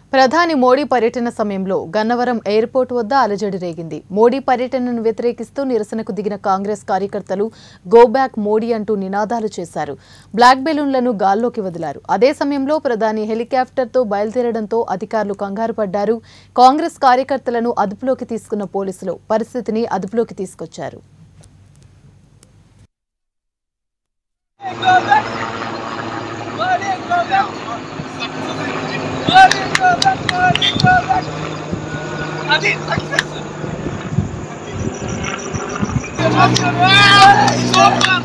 ప్రధాని మోడీ పర్యటన సమయంలో గన్నవరం ఎయిర్పోర్ట్ వద్ద అలజడి రేగింది మోడీ పర్యటనను వ్యతిరేకిస్తూ నిరసనకు దిగిన కాంగ్రెస్ కార్యకర్తలు గో బ్యాక్ మోడీ అంటూ నినాదాలు చేశారు బ్లాక్ బెలూన్లను గాల్లోకి వదిలారు అదే సమయంలో ప్రధాని హెలికాప్టర్తో బయలుదేరడంతో అధికారులు కంగారు పడ్డారు కాంగ్రెస్ కార్యకర్తలను అదుపులోకి తీసుకున్న పోలీసులు పరిస్థితిని అదుపులోకి తీసుకొచ్చారు go back. Money go back. Money go back. Money go back. అది success super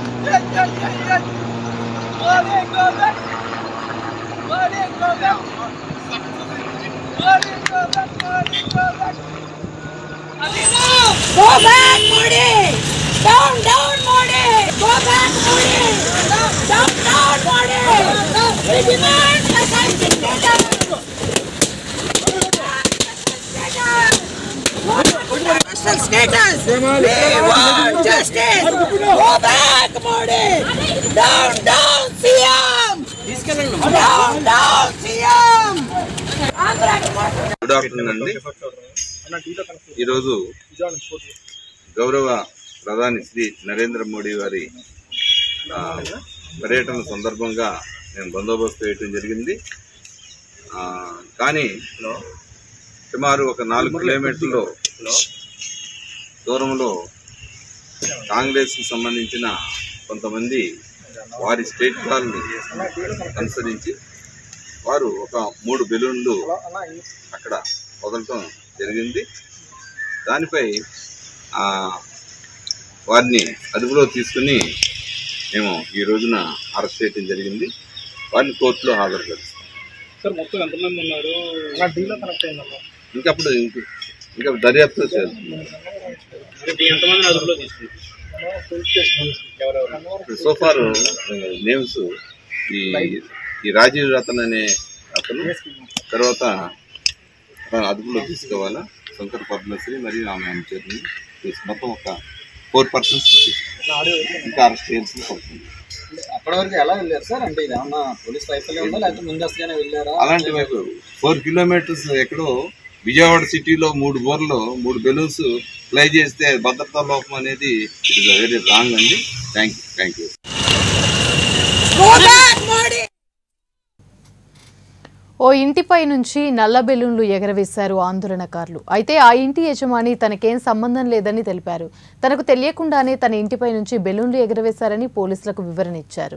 Money go back. Money go back. Money go back. Money go back. అది Go back, Modi! Down, down, Modi! Go back, Modi! Down, down, Modi! We demand asylum status! Special status! We want justice! Go back, Modi! Down, down, CM! Down, down, CM! Andhra good afternoon అండి ఈరోజు గౌరవ ప్రధాని శ్రీ నరేంద్ర మోడీ వారి ఆ, పర్యటన సందర్భంగా మేము బందోబస్తు వేయటం జరిగింది ఆ, కానీ సుమారు ఒక నాలుగు కిలోమీటర్లు దూరంలో కాంగ్రెస్కి సంబంధించిన కొంతమంది వారి స్టేట్ కాల్ని అనుసరించి వారు ఒక మూడు బెలూన్లు అక్కడ వదలటం జరిగింది దానిపై ఆ, వారిని అదుపులో తీసుకుని మేము ఈ రోజున అరెస్ట్ చేయడం జరిగింది వారిని కోర్టులో హాజరుపరుస్తాం సార్ మొత్తం ఎంతమంది ఉన్నారు అలా డీలో కనెక్ట్ అయిందమ్మా ఇంకా అప్పుడు ఇంక- ఇంకా దర్యాప్తు చేస్తుంది ఎంతమంది అదుపులో తీసుకుంటారు ఎవరెవరు సోఫార్ నేమ్స్ ఈ ఈ రాజీవ్ రతన్ అనే అతను తర్వాత అతను అదుపులో తీసుకోవాలా శంకర్ పద్మశ్రీ మరియు ఆమె అనుచరుని తీసి మొత్తం ఒక ఫోర్ పర్సన్స్ ఇంకా అరెస్ట్ చేయాల్సి పడుతుంది అప్పటి వరకు ఎలా వెళ్ళారు సార్ అంటే ఇది ఏమన్నా పోలీస్ వైఫల్యం ఉందా లేకపోతే ముందస్తుగానే వెళ్ళారా అలాంటి వైపు ఫోర్ కిలోమీటర్స్ ఎక్కడో విజయవాడ సిటీలో మూడు బోర్లు మూడు బెలూన్స్ ఫ్లై చేస్తే భద్రతా లోపం అనేది ఇట్ ఇస్ వెరీ రాంగ్ అండి thank you thank you Go back, Modi! ఓ ఇంటిపై నుంచి నల్ల బెలూన్లు ఎగరవేశారు ఆందోళనకారులు అయితే ఆ ఇంటి యజమాని తనకేం సంబంధం లేదని తెలిపారు తనకు తెలియకుండానే తన ఇంటిపై నుంచి బెలూన్లు ఎగరవేశారని పోలీసులకు వివరణ ఇచ్చారు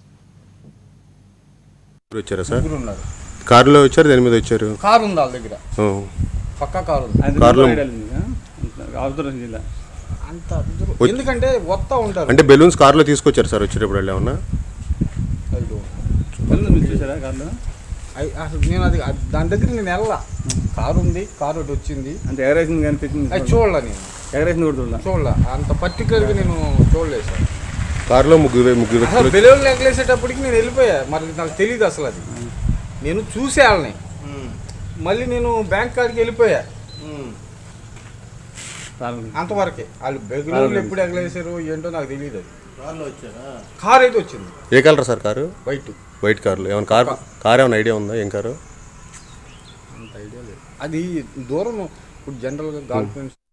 వచ్చారా సార్ కారులో వచ్చారు దేని మీద వచ్చారు కారు ఉంది వాళ్ళ దగ్గర ఓ. పక్కా కారు ఉంది కారులో అవసరం జిల్లా అంత దూరం. ఎందుకంటే వస్తా ఉంటారు అంటే బెలూన్స్ కారులో తీసుకొచ్చారు సార్ వచ్చేటప్పుడు వాళ్ళు ఏమన్నా అయ్యో. మీరు చూసారా కార్లో అయ్ అసలు నేను అది అది- దాని దగ్గర నేను వెళ్ళా కారు ఉంది కారు ఒకటి వచ్చింది అంటే ఎగరేసింది కనిపించింది అది చూడలే నేను ఎగరేసింది కూడా చూడాల చూడలే అంత పర్టికులర్గా నేను చూడలేదు సార్ కారులో ముగ్గురు ముగ్గురు అసలు వ్యక్తులు బెలూన్లు ఎగలేసేటప్పటికి నేను వెళ్ళిపోయా మరి నాకు తెలియదు అసలు అది నేను చూసే వాళ్ళని మళ్ళీ నేను బ్యాంక్ కాడికి వెళ్ళిపోయా అంతవరకే వాళ్ళు బెలూన్లు ఎప్పుడు ఎగలేసారు ఏంటో నాకు తెలియదు అది కారు అయితే వచ్చింది ఏ colour sir car white white కార్లో ఏమైనా కార్ కార్ ఏమైనా ఐడియా ఉందా ఏం కారు అంత ఐడియా లేదు అది దూరం ఇప్పుడు జనరల్గా గవర్నమెంట్